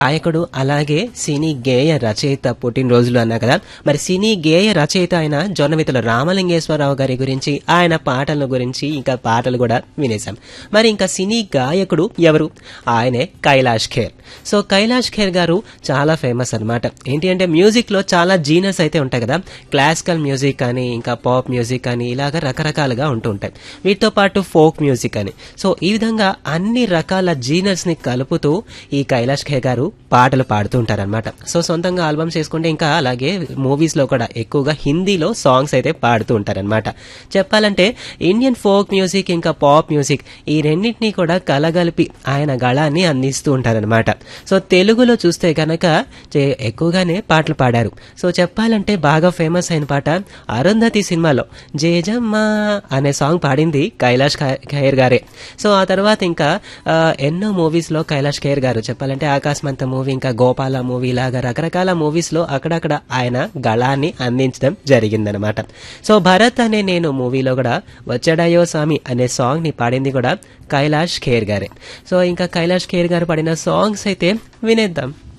గాయకుడు అలాగే సినీ గేయ రచయిత పుట్టినరోజులు అన్నా కదా మరి సినీ గేయ రచయిత అయిన జొన్నమితుల రామలింగేశ్వరరావు గారి గురించి ఆయన పాటల గురించి ఇంకా పాటలు కూడా వినేశాం మరి ఇంకా సినీ గాయకుడు ఎవరు ఆయనే కైలాష్ ఖేర్ సో కైలాష్ ఖేర్ గారు చాలా ఫేమస్ అన్నమాట ఏంటి అంటే మ్యూజిక్ లో చాలా జీనస్ అయితే ఉంటాయి కదా క్లాసికల్ మ్యూజిక్ కానీ ఇంకా పాప్ మ్యూజిక్ కానీ ఇలాగ రకరకాలుగా ఉంటూ ఉంటాయి వీటితో పాటు ఫోక్ మ్యూజిక్ అని సో ఈ విధంగా అన్ని రకాల జీనర్స్ ని కలుపుతూ ఈ కైలాష్ ఖే గారు పాటలు పాడుతూ ఉంటారనమాట సో సొంతంగా ఆల్బమ్స్ చేసుకుంటే ఇంకా అలాగే మూవీస్ లో కూడా ఎక్కువగా హిందీలో సాంగ్స్ అయితే పాడుతూ ఉంటారనమాట చెప్పాలంటే ఇండియన్ ఫోక్ మ్యూజిక్ ఇంకా పాప్ మ్యూజిక్ ఈ రెండింటినీ కూడా కలగలిపి ఆయన గళాన్ని అందిస్తూ ఉంటారనమాట సో తెలుగులో చూస్తే కనుక చే- ఎక్కువగానే పాటలు పాడారు సో చెప్పాలంటే బాగా ఫేమస్ అయిన పాట అరుంధతి సినిమాలో జేజమ్మ అనే సాంగ్ పాడింది కైలాష్ ఖై- ఖైర్ గారే సో ఆ తర్వాత ఇంకా ఆ, ఎన్నో మూవీస్ లో కైలాష్ ఖైర్ గారు చెప్పాలంటే ఆకాశమంత మూవీ ఇంకా గోపాల మూవీ లాగా రకరకాల మూవీస్ లో అక్కడక్కడ ఆయన గళాన్ని అందించడం జరిగిందనమాట సో భరత్ అనే నేను మూవీలో కూడా వచ్చడాయో స్వామి అనే సాంగ్ ని పాడింది కూడా కైలాష్ ఖేర్ గారే సో ఇంకా కైలాష్ ఖేర్ గారు పాడిన సాంగ్స్ అయితే వినేద్దాం